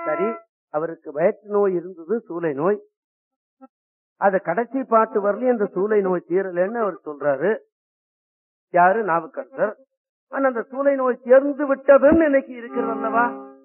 சரி அவருக்கு வயிற்று நோய் இருந்தது சூளை நோய் அது கடைசி பாட்டு வரலையும் அந்த சூளை நோய் தீரலன்னு அவர் சொல்றாரு யாரு நாவுக்கரசர் ஆனா அந்த சூளை நோய் சேர்ந்து விட்டதுன்னு இன்னைக்கு இருக்கிறது அல்லவா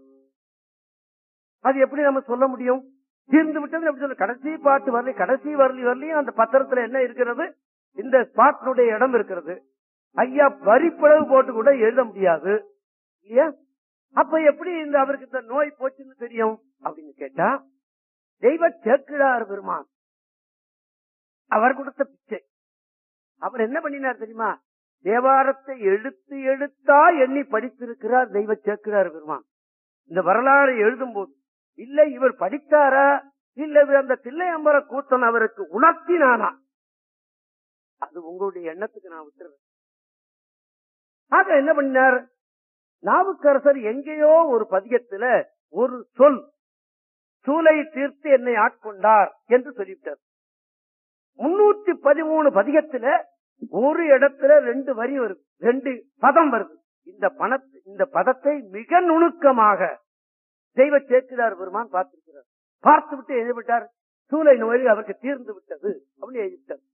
அது எப்படி நம்ம சொல்ல முடியும் தீர்ந்து விட்டது எப்படி சொல்ல கடைசி பாட்டு வரல கடைசி வரலி வரலையும் அந்த பத்திரத்துல என்ன இருக்கிறது இந்த ஸ்பாட்டினுடைய இடம் இருக்கிறது ஐயா வரிப்பளவு போட்டு கூட எழுத முடியாது இல்லையா அப்ப எப்படி இந்த அவருக்கு இந்த நோய் போச்சுன்னு தெரியும் அப்படின்னு கேட்டா தெய்வ சேக்கிழார் பெருமான் அவர் கொடுத்த பிச்சை அவர் என்ன பண்ணினார் தெரியுமா தேவாரத்தை எழுத்து எழுத்தா எண்ணி படித்திருக்கிறார் தெய்வ சேக்கிழார் பெருமான் இந்த வரலாறு எழுதும் போது இல்ல இவர் படித்தாரா இல்ல இவர் அந்த தில்லையம்பர கூத்தன் அவருக்கு உணர்த்தினானா அது உங்களுடைய எண்ணத்துக்கு நான் விட்டுறேன் ஆக என்ன பண்ணார் நாவுக்கரசர் எங்கேயோ ஒரு பதிகத்துல ஒரு சொல் சூலை தீர்த்து என்னை ஆட்கொண்டார் என்று சொல்லிவிட்டார் முன்னூத்தி பதிமூணு பதிகத்துல ஒரு இடத்துல ரெண்டு வரி வருது ரெண்டு பதம் வருது இந்த பண இந்த பதத்தை மிக நுணுக்கமாக தெய்வ சேக்கிரார் பெருமான் பார்த்திருக்கிறார் பார்த்து விட்டு எழுதிவிட்டார் சூளை நோய் அவருக்கு தீர்ந்து விட்டது அப்படின்னு எழுதிவிட்டார்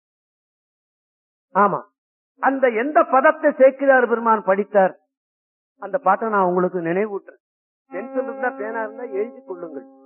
ஆமா அந்த எந்த பதத்தை சேக்கிரார் பெருமான் படித்தார் அந்த பாட்டை நான் உங்களுக்கு நினைவூட்டுறேன் பென்சில் இருந்தா பேனா இருந்தா எழுதி கொள்ளுங்கள்